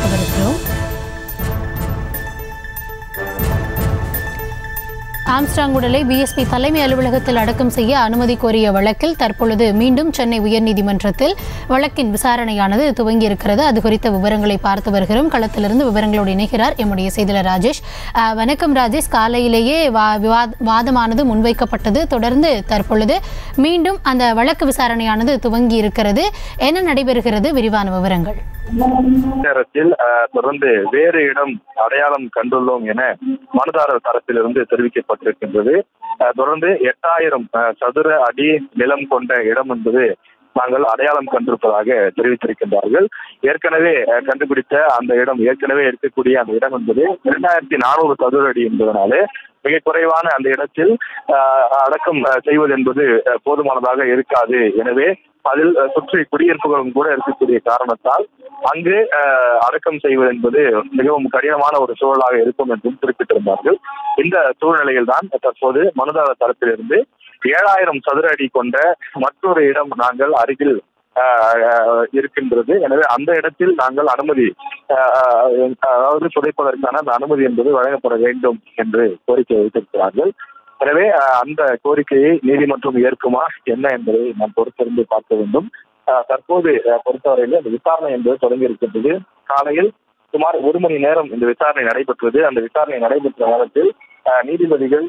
பார்க்கவிருக்கிறோம் Armstrong உடலை BSP தலைமை அலுவலகத்தில் அடக்கம் செய்ய அனுமதி கோரிய வழக்கில் தற்பொழுது மீண்டும் சென்னை உயர்நீதிமன்றத்தில் வழக்கின் விசாரணையானது துவங்கியிருக்கிறது அது குறித்த விவரங்களை பார்த்து வருகிறோம் களத்திலிருந்து விவரங்களோடு இணைகிறார் எம்முடைய செய்தியாளர் ராஜேஷ் அஹ், வணக்கம் ராஜேஷ் காலையிலேயே வா விவாத் வாதமானது முன்வைக்கப்பட்டது தொடர்ந்து தற்பொழுது மீண்டும் அந்த வழக்கு விசாரணையானது துவங்கி இருக்கிறது என்ன நடைபெறுகிறது விரிவான விவரங்கள் நேரத்தில் அஹ், தொடர்ந்து வேறு இடம் அடையாளம் கண்டுள்ளோம் என மனுதாரர் தரப்பிலிருந்து தெரிவிக்கப்பட்டிருக்கின்றது அஹ், தொடர்ந்து எட்டாயிரம் அஹ், சதுர அடி நிலம் கொண்ட இடம் என்பது நாங்கள் அடையாளம் கண்டிருப்பதாக தெரிவித்திருக்கின்றார்கள் ஏற்கனவே அஹ், கண்டுபிடித்த அந்த இடம் ஏற்கனவே இருக்கக்கூடிய அந்த இடம் என்பது இரண்டாயிரத்தி நானூறு சதுர அடி என்பதனாலே மிக குறைவான அந்த இடத்தில் அஹ், அடக்கம் அஹ், செய்வது என்பது அஹ், போதுமானதாக இருக்காது எனவே அதில் அஹ், சுற்றி குடியிருப்புகளும் கூட இருக்கக்கூடிய காரணத்தால் அங்கு அஹ், அடக்கம் செய்வது என்பது மிகவும் கடினமான ஒரு சூழலாக இருக்கும் என்றும் குறிப்பிட்டிருந்தார்கள் இந்த சூழ்நிலையில் தான் தற்போது மனுதாரர் தரப்பிலிருந்து ஏழாயிரம் சதுர அடி கொண்ட மற்றொரு இடம் நாங்கள் அருகில் அஹ், அஹ், இருக்கின்றது எனவே அந்த இடத்தில் நாங்கள் அனுமதி அஹ், அஹ், அதாவது புதைப்பதற்கான அந்த அனுமதி என்பது வழங்கப்பட வேண்டும் என்று கோரிக்கை வைத்திருக்கிறார்கள் எனவே அஹ், அந்த கோரிக்கையை நீதிமன்றம் ஏற்குமா என்ன என்பதை நாம் பொறுத்திருந்து பார்க்க வேண்டும் அஹ், தற்போது அஹ், பொறுத்தவரையில் அந்த விசாரணை என்பது தொடங்கி இருக்கின்றது காலையில் சுமார் ஒரு மணி நேரம் இந்த விசாரணை நடைபெற்றது அந்த விசாரணை நடைபெற்ற நேரத்தில் அஹ், நீதிபதிகள்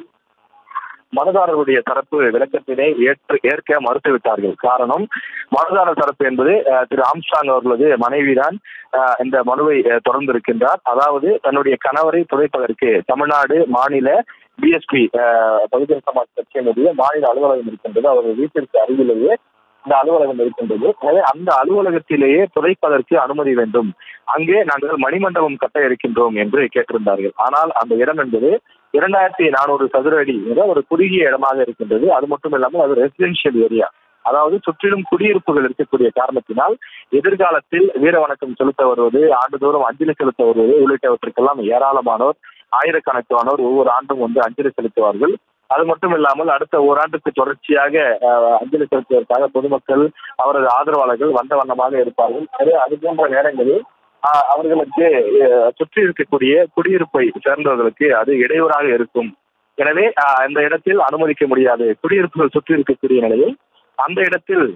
மனுதாரருடைய தரப்பு விளக்கத்தினை ஏற்று ஏற்க மறுத்துவிட்டார்கள் காரணம் மனுதாரர் தரப்பு என்பது அஹ், திரு ஆம்ஸ்டாங் அவர்களது மனைவிதான் அஹ், இந்த மனுவை அஹ், தொடர்ந்திருக்கின்றார் அதாவது தன்னுடைய கணவரை புதைப்பதற்கு தமிழ்நாடு மாநில பிஎஸ்பி பகுஜன சமாஜ் கட்சியினுடைய மாநில அலுவலகம் இருக்கின்றது அவர்கள் வீட்டிற்கு அருகிலேயே இந்த அலுவலகம் இருக்கின்றது எனவே அந்த அலுவலகத்திலேயே புதைப்பதற்கு அனுமதி வேண்டும் அங்கே நாங்கள் மணிமண்டபம் கட்ட இருக்கின்றோம் என்று கேட்டிருந்தார்கள் ஆனால் அந்த இடம் என்பது இரண்டாயிரத்தி நானூறு சதுர அடி என்ற ஒரு குறுகிய இடமாக இருக்கின்றது அது மட்டும் இல்லாமல் அது ரெசிடென்ஷியல் ஏரியா அதாவது சுற்றிலும் குடியிருப்புகள் இருக்கக்கூடிய காரணத்தினால் எதிர்காலத்தில் வீர வணக்கம் செலுத்த வருவது ஆண்டுதோறும் அஞ்சலி செலுத்த வருவது உள்ளிட்டவற்றுக்கெல்லாம் ஏராளமானோர் ஆயிரக்கணக்கானோர் ஒவ்வொரு ஆண்டும் வந்து அஞ்சலி செலுத்துவார்கள் அது மட்டும் இல்லாமல் அடுத்த ஓராண்டுக்கு தொடர்ச்சியாக அஹ், அஞ்சலி செலுத்துவதற்காக பொதுமக்கள் அவரது ஆதரவாளர்கள் வந்த வண்ணமாக இருப்பார்கள் எனவே அது போன்ற நேரங்களில் ஆஹ், அவர்களுக்கு அஹ், சுற்றி இருக்கக்கூடிய குடியிருப்பை சேர்ந்தவர்களுக்கு அது இடையூறாக இருக்கும் எனவே ஆஹ், அந்த இடத்தில் அனுமதிக்க முடியாது குடியிருப்புகள் சுற்றி இருக்கக்கூடிய நிலையில் அந்த இடத்தில்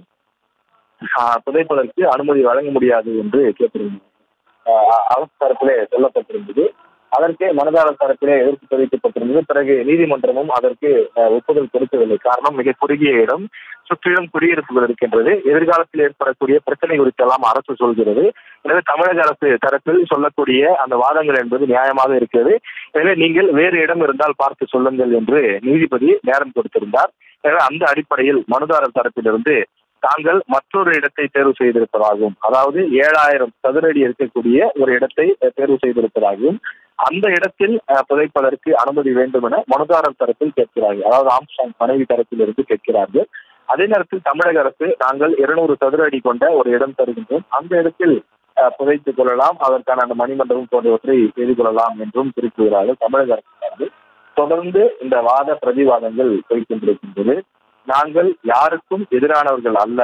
ஆஹ், புதைப்பதற்கு அனுமதி வழங்க முடியாது என்று கேட்டிருந்தது ஆஹ், அரசு தரப்பிலே சொல்லப்பட்டிருந்தது அதற்கு மனதாரர் தரப்பிலே எதிர்ப்பு தெரிவிக்கப்பட்டிருந்தது பிறகு நீதிமன்றமும் அதற்கு அஹ், ஒப்புதல் கொடுக்கவில்லை காரணம் மிக குறுகிய இடம் சுற்றிலும் குடியிருப்புகள் இருக்கின்றது எதிர்காலத்தில் ஏற்படக்கூடிய பிரச்சனை குறித்தெல்லாம் அரசு சொல்கிறது எனவே தமிழக அரசு தரப்பில் சொல்லக்கூடிய அந்த வாதங்கள் என்பது நியாயமாக இருக்கிறது எனவே நீங்கள் வேறு இடம் இருந்தால் பார்த்து சொல்லுங்கள் என்று நீதிபதி நேரம் கொடுத்திருந்தார் எனவே அந்த அடிப்படையில் மனுதாரர் தரப்பிலிருந்து தாங்கள் மற்றொரு இடத்தை தேர்வு செய்திருப்பதாகவும் அதாவது ஏழாயிரம் சதுரடி இருக்கக்கூடிய ஒரு இடத்தை அஹ், தேர்வு செய்திருப்பதாகவும் அந்த இடத்தில் அஹ், புதைப்பதற்கு அனுமதி வேண்டும் என மனுதாரர் தரப்பில் கேட்கிறார்கள் அதாவது ஆம்ஸ்டாங் மனைவி தரப்பில் இருந்து கேட்கிறார்கள் அதே நேரத்தில் தமிழக அரசு நாங்கள் இருநூறு சதுர அடி கொண்ட ஒரு இடம் தருகின்றோம் அந்த இடத்தில் அஹ், புதைத்துக் கொள்ளலாம் அதற்கான அந்த மணிமண்டபம் போன்றவற்றை செய்து கொள்ளலாம் என்றும் குறிப்பிடுகிறார்கள் தமிழக அரசு சார்பில். தொடர்ந்து இந்த வாத பிரதிவாதங்கள் போய்கொண்டிருக்கின்றது நாங்கள் யாருக்கும் எதிரானவர்கள் அல்ல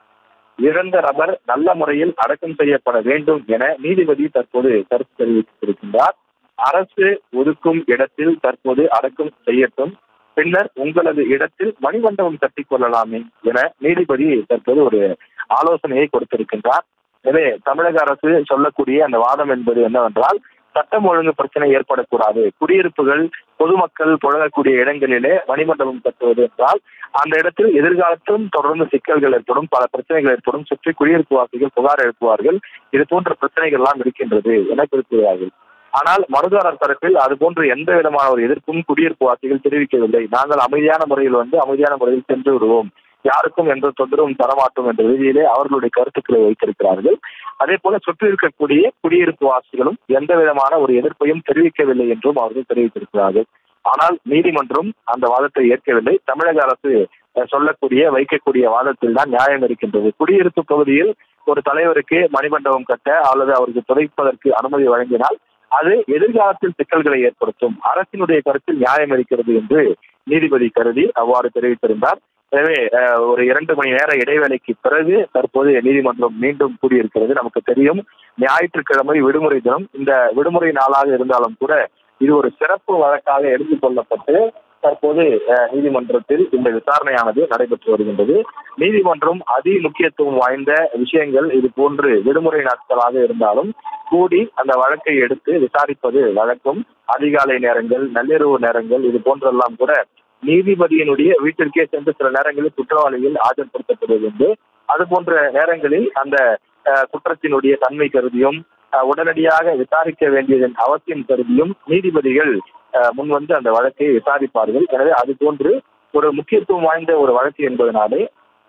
இறந்த நபர் நல்ல முறையில் அடக்கம் செய்யப்பட வேண்டும் என நீதிபதி தற்போது கருத்து தெரிவித்திருக்கின்றார் அரசு ஒதுக்கும் இடத்தில் தற்போது அடக்கம் செய்யட்டும் பின்னர் உங்களது இடத்தில் மணிமண்டபம் கட்டிக் கொள்ளலாமே என நீதிபதி தற்போது ஒரு ஆலோசனையை கொடுத்திருக்கின்றார் எனவே தமிழக அரசு சொல்லக்கூடிய அந்த வாதம் என்பது என்னவென்றால் சட்டம் ஒழுங்கு பிரச்சனை ஏற்படக்கூடாது குடியிருப்புகள் பொதுமக்கள் புழங்கக்கூடிய இடங்களிலே மணிமண்டபம் கட்டுவது என்றால் அந்த இடத்தில் எதிர்காலத்திலும் தொடர்ந்து சிக்கல்கள் ஏற்படும் பல பிரச்சனைகள் ஏற்படும் சுற்றி குடியிருப்பு வாசிகள் புகார் எழுப்புவார்கள் இது போன்ற பிரச்சனைகள் எல்லாம் இருக்கின்றது என குறிப்பிடுகிறார்கள் ஆனால் மனுதாரர் தரப்பில் அது போன்று எந்த விதமான ஒரு எதிர்ப்பும் குடியிருப்பு வாசிகள் தெரிவிக்கவில்லை நாங்கள் அமைதியான முறையில் வந்து அமைதியான முறையில் சென்று விடுவோம் யாருக்கும் எந்த தொந்தரவும் தரமாட்டோம் என்ற ரீதியிலே அவர்களுடைய கருத்துக்களை வைத்திருக்கிறார்கள் அதே போல சுற்றி இருக்கக்கூடிய குடியிருப்பு வாசிகளும் எந்த விதமான ஒரு எதிர்ப்பையும் தெரிவிக்கவில்லை என்றும் அவர்கள் தெரிவித்திருக்கிறார்கள் ஆனால் நீதிமன்றம் அந்த வாதத்தை ஏற்கவில்லை தமிழக அரசு அஹ், சொல்லக்கூடிய வைக்கக்கூடிய வாதத்தில் தான் நியாயம் இருக்கின்றது குடியிருப்பு பகுதியில் ஒரு தலைவருக்கு மணிமண்டபம் கட்ட அல்லது அவருக்கு புதைப்பதற்கு அனுமதி வழங்கினால் அது எதிர்காலத்தில் சிக்கல்களை ஏற்படுத்தும் அரசினுடைய கருத்தில் நியாயம் இருக்கிறது என்று நீதிபதி கருதி அவ்வாறு தெரிவித்திருந்தார் எனவே அஹ், ஒரு இரண்டு மணி நேர இடைவேளைக்கு பிறகு தற்போது நீதிமன்றம் மீண்டும் கூடியிருக்கிறது நமக்கு தெரியும் ஞாயிற்றுக்கிழமை விடுமுறை தினம் இந்த விடுமுறை நாளாக இருந்தாலும் கூட இது ஒரு சிறப்பு வழக்காக எடுத்துக் கொள்ளப்பட்டு தற்போது அஹ், நீதிமன்றத்தில் இந்த விசாரணையானது நடைபெற்று வருகின்றது நீதிமன்றம் அதி முக்கியத்துவம் வாய்ந்த விஷயங்கள் இது போன்று விடுமுறை நாட்களாக இருந்தாலும் கூடி அந்த வழக்கை எடுத்து விசாரிப்பது வழக்கம் அதிகாலை நேரங்கள் நள்ளிரவு நேரங்கள் இது போன்றெல்லாம் கூட நீதிபதியினுடைய வீட்டிற்கே சென்று சில நேரங்களில் குற்றவாளிகள் ஆஜர்படுத்தப்படுவது அது போன்ற நேரங்களில் அந்த அஹ், குற்றத்தினுடைய தன்மை கருதியும் அஹ், உடனடியாக விசாரிக்க வேண்டியதன் அவசியம் கருதியும் நீதிபதிகள் அஹ், முன்வந்து அந்த வழக்கை விசாரிப்பார்கள் எனவே அது போன்று ஒரு முக்கியத்துவம் வாய்ந்த ஒரு வழக்கு என்பதனாலே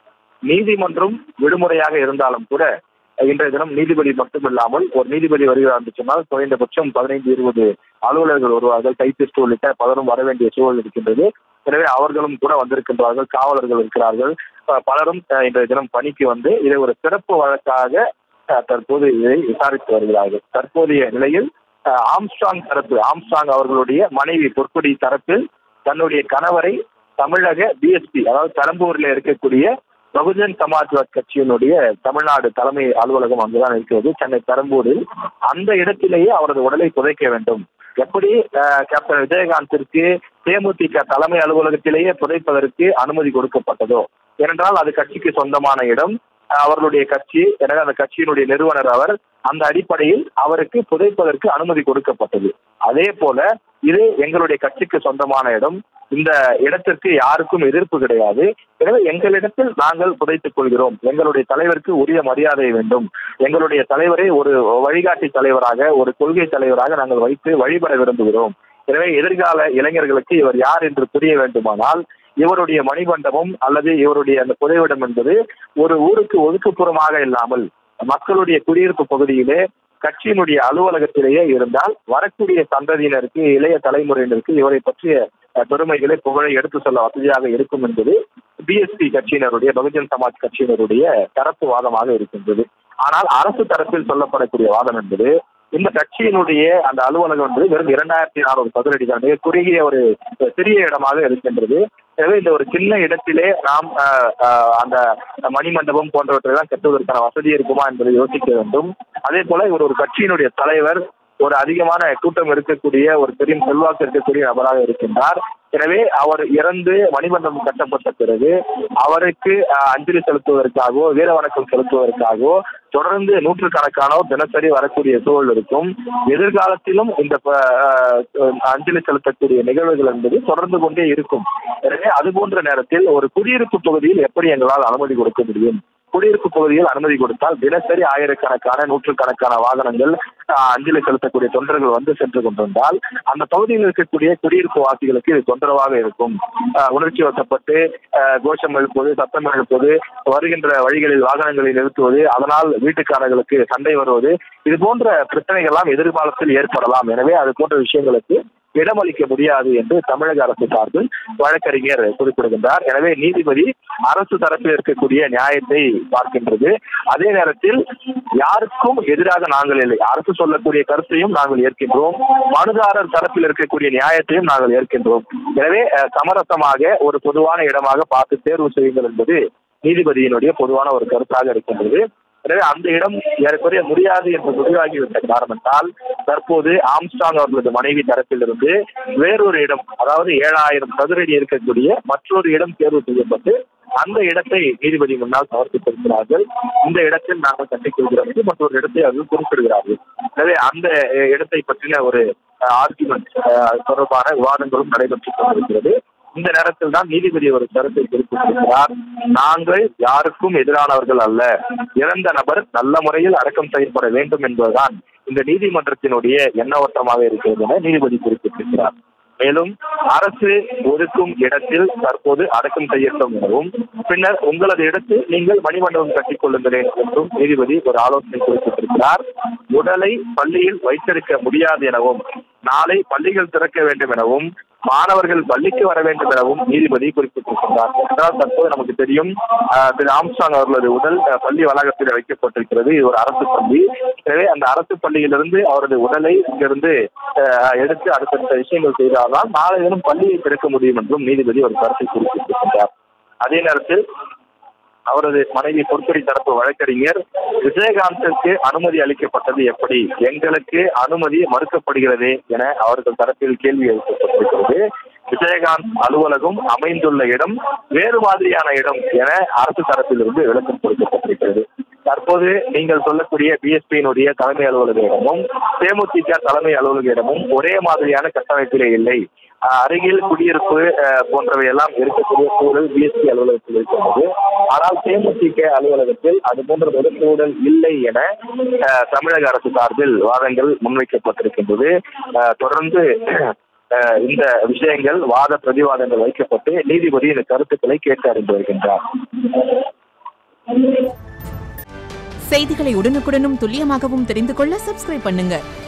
நீதிமன்றம் விடுமுறையாக இருந்தாலும் கூட இன்றைய தினம் நீதிபதி மட்டுமில்லாமல் ஒரு நீதிபதி வருகிறார் என்று சொன்னால் குறைந்தபட்சம் பதினைந்து இருபது அலுவலர்கள் வருவார்கள் கைப்பிஸ்ட் உள்ளிட்ட பலரும் வர வேண்டிய சூழல் இருக்கின்றது எனவே அவர்களும் கூட வந்திருக்கின்றார்கள் காவலர்கள் இருக்கிறார்கள் அஹ் பலரும் அஹ், இன்றைய தினம் பணிக்கு வந்து இதை ஒரு சிறப்பு வழக்காக அஹ், தற்போது இதை விசாரித்து வருகிறார்கள் தற்போதைய நிலையில் அஹ், ஆம்ஸ்ட்ராங் தரப்பு ஆம்ஸ்ட்ராங் அவர்களுடைய மனைவி பொற்குடி தரப்பில் தன்னுடைய கணவரை தமிழக பிஎஸ்பி அதாவது பெரம்பூரில் இருக்கக்கூடிய பகுஜன் சமாஜ்வாத் கட்சியினுடைய தமிழ்நாடு தலைமை அலுவலகம் அங்குதான் இருக்கிறது சென்னை பெரம்பூரில் அந்த இடத்திலேயே அவரது உடலை புதைக்க வேண்டும் எப்படி அஹ், கேப்டன் விஜயகாந்திற்கு தேமுதிக தலைமை அலுவலகத்திலேயே புதைப்பதற்கு அனுமதி கொடுக்கப்பட்டதோ ஏனென்றால் அது கட்சிக்கு சொந்தமான இடம் அஹ், அவர்களுடைய கட்சி எனவே அந்த கட்சியினுடைய நிறுவனர் அவர் அந்த அடிப்படையில் அவருக்கு புதைப்பதற்கு அனுமதி கொடுக்கப்பட்டது அதே போல இது எங்களுடைய கட்சிக்கு சொந்தமான இடம் இந்த இடத்திற்கு யாருக்கும் எதிர்ப்பு கிடையாது எனவே எங்களிடத்தில் நாங்கள் புதைத்துக் கொள்கிறோம் எங்களுடைய தலைவருக்கு உரிய மரியாதை வேண்டும் எங்களுடைய தலைவரை ஒரு வழிகாட்டி தலைவராக ஒரு கொள்கை தலைவராக நாங்கள் வைத்து வழிபட விரும்புகிறோம் எனவே எதிர்கால இளைஞர்களுக்கு இவர் யார் என்று புரிய வேண்டுமானால் இவருடைய மணிமண்டபம் அல்லது இவருடைய அந்த புதைவிடம் என்பது ஒரு ஊருக்கு ஒதுக்குப்புறமாக இல்லாமல் மக்களுடைய குடியிருப்பு பகுதியிலே கட்சியினுடைய அலுவலகத்திலேயே இருந்தால் வரக்கூடிய சந்ததியினருக்கு இளைய தலைமுறையினருக்கு இவரை பற்றிய அஹ், பெருமைகளை புகழை எடுத்து சொல்ல வசதியாக இருக்கும் என்பது பிஎஸ்பி கட்சியினருடைய பகுஜன் சமாஜ் கட்சியினருடைய தரப்பு வாதமாக இருக்கின்றது ஆனால் அரசு தரப்பில் சொல்லப்படக்கூடிய வாதம் என்பது இந்த கட்சியினுடைய அந்த அலுவலகம் என்பது வெறும் இரண்டாயிரத்தி நானூறு சதுரடி தான் மிக குறுகிய ஒரு சிறிய இடமாக இருக்கின்றது எனவே இந்த ஒரு சின்ன இடத்திலே நாம் அஹ், அஹ், அந்த மணிமண்டபம் போன்றவற்றை எல்லாம் கட்டுவதற்கான வசதி இருக்குமா என்பதை யோசிக்க வேண்டும் அதே போல இவர் ஒரு கட்சியினுடைய தலைவர் ஒரு அதிகமான கூட்டம் இருக்கக்கூடிய ஒரு பெரிய செல்வாக்கு இருக்கக்கூடிய நபராக இருக்கின்றார் எனவே அவர் இறந்து மணிமண்டபம் கட்டப்பட்ட பிறகு அவருக்கு அஹ், அஞ்சலி செலுத்துவதற்காகவோ வீர வணக்கம் செலுத்துவதற்காகவோ தொடர்ந்து நூற்றுக்கணக்கானோர் தினசரி வரக்கூடிய சூழல் இருக்கும் எதிர்காலத்திலும் இந்த ப- அஹ், அஞ்சலி செலுத்தக்கூடிய நிகழ்வுகள் என்பது தொடர்ந்து கொண்டே இருக்கும் எனவே அது போன்ற நேரத்தில் ஒரு குடியிருப்பு பகுதியில் எப்படி எங்களால் அனுமதி கொடுக்க முடியும் குடியிருப்பு பகுதியில் அனுமதி கொடுத்தால் தினசரி ஆயிரக்கணக்கான நூற்றுக்கணக்கான வாகனங்கள் அஹ், அஞ்சலி செலுத்தக்கூடிய தொண்டர்கள் வந்து சென்று கொண்டிருந்தால் அந்த பகுதியில் இருக்கக்கூடிய குடியிருப்பு வாசிகளுக்கு இது தொந்தரவாக இருக்கும் அஹ், உணர்ச்சி வசப்பட்டு அஹ், கோஷம் எழுப்புவது சத்தம் எழுப்புவது வருகின்ற வழிகளில் வாகனங்களை நிறுத்துவது அதனால் வீட்டுக்காரர்களுக்கு சண்டை வருவது இது போன்ற பிரச்சனைகள் எல்லாம் எதிர்காலத்தில் ஏற்படலாம் எனவே அது போன்ற விஷயங்களுக்கு இடமளிக்க முடியாது என்று தமிழக அரசு சார்பில் வழக்கறிஞர் குறிப்பிடுகின்றார் எனவே நீதிபதி அரசு தரப்பில் இருக்கக்கூடிய நியாயத்தை பார்க்கின்றது அதே நேரத்தில் யாருக்கும் எதிராக நாங்கள் இல்லை அரசு சொல்லக்கூடிய கருத்தையும் நாங்கள் ஏற்கின்றோம் மனுதாரர் தரப்பில் இருக்கக்கூடிய நியாயத்தையும் நாங்கள் ஏற்கின்றோம் எனவே அஹ், சமரசமாக ஒரு பொதுவான இடமாக பார்த்து தேர்வு செய்யுங்கள் என்பது நீதிபதியினுடைய பொதுவான ஒரு கருத்தாக இருக்கின்றது எனவே அந்த இடம் ஏறக்குறைய முடியாது என்று முடிவாகிவிட்ட காரணத்தால் தற்போது ஆம்ஸ்டாங் அவர்களது மனைவி தரப்பிலிருந்து வேறொரு இடம் அதாவது ஏழாயிரம் சதுரடி இருக்கக்கூடிய மற்றொரு இடம் தேர்வு செய்யப்பட்டு அந்த இடத்தை நீதிபதி முன்னால் சமர்ப்பித்திருக்கிறார்கள் இந்த இடத்தில் நாங்கள் கட்டிக்கொள்கிறோம் என்று மற்றொரு இடத்தை அவர்கள் குறிப்பிடுகிறார்கள் எனவே அந்த அஹ், இடத்தை பற்றின ஒரு ஆர்குமெண்ட் தொடர்பான விவாதங்களும் நடைபெற்றுக் கொண்டிருக்கிறது இந்த நேரத்தில் தான் நீதிபதி ஒரு கருத்தை குறிப்பிட்டிருக்கிறார் நாங்கள் யாருக்கும் எதிரானவர்கள் அல்ல இறந்த நபர் நல்ல முறையில் அடக்கம் செய்யப்பட வேண்டும் என்பதுதான் இந்த நீதிமன்றத்தினுடைய எண்ணோட்டமாக இருக்கிறது என நீதிபதி குறிப்பிட்டிருக்கிறார் மேலும் அரசு ஒதுக்கும் இடத்தில் தற்போது அடக்கம் செய்யட்டும் எனவும் பின்னர் உங்களது இடத்தில் நீங்கள் மணிமண்டபம் கட்டிக் கொள்ளுங்களேன் என்றும் நீதிபதி ஒரு ஆலோசனை குறிப்பிட்டிருக்கிறார் உடலை பள்ளியில் வைத்திருக்க முடியாது எனவும் நாளை பள்ளிகள் திறக்க வேண்டும் எனவும் மாணவர்கள் பள்ளிக்கு வர வேண்டும் எனவும் நீதிபதி குறிப்பிட்டிருக்கிறார் என்றால் தற்போது நமக்கு தெரியும் ஆஹ், திரு ஆம்ஸ்டாங் அவர்களது உடல் ஆஹ், பள்ளி வளாகத்தில் வைக்கப்பட்டிருக்கிறது இது ஒரு அரசு பள்ளி எனவே அந்த அரசு பள்ளியிலிருந்து அவரது உடலை இங்கிருந்து ஆஹ், எடுத்து அடுத்தடுத்த விஷயங்கள் செய்தால்தான் நாளை தினம் பள்ளியை திறக்க முடியும் என்றும் நீதிபதி ஒரு கருத்தை குறிப்பிட்டிருக்கிறார் அதே நேரத்தில் அவரது மனைவி பொற்கொடி தரப்பு வழக்கறிஞர் விஜயகாந்திற்கு அனுமதி அளிக்கப்பட்டது எப்படி எங்களுக்கு அனுமதி மறுக்கப்படுகிறது என அவர்கள் தரப்பில் கேள்வி எழுப்பப்பட்டிருக்கிறது விஜயகாந்த் அலுவலகம் அமைந்துள்ள இடம் வேறு மாதிரியான இடம் என அரசு தரப்பிலிருந்து விளக்கம் கொடுக்கப்பட்டிருக்கிறது தற்போது நீங்கள் சொல்லக்கூடிய பிஎஸ்பியினுடைய தலைமை அலுவலக இடமும் தேமுதிக தலைமை அலுவலக இடமும் ஒரே மாதிரியான கட்டமைப்பிலே இல்லை அஹ் அருகில் குடியிருப்பு அஹ், போன்றவை எல்லாம் இருக்கக்கூடிய சூழல் பிஎஸ்பி அலுவலகத்தில் இருக்கிறது ஆனால் தேமுதிக அலுவலகத்தில் அது போன்ற ஒரு சூழல் இல்லை என அஹ், தமிழக அரசு சார்பில் வாதங்கள் முன்வைக்கப்பட்டிருக்கின்றது அஹ், தொடர்ந்து அஹ், இந்த விஷயங்கள் வாத பிரதிவாதங்கள் வைக்கப்பட்டு நீதிபதி இந்த கருத்துக்களை கேட்டு அறிந்து வருகின்றார் செய்திகளை உடனுக்குடனும் துல்லியமாகவும் தெரிந்து கொள்ள சப்ஸ்கிரைப் பண்ணுங்க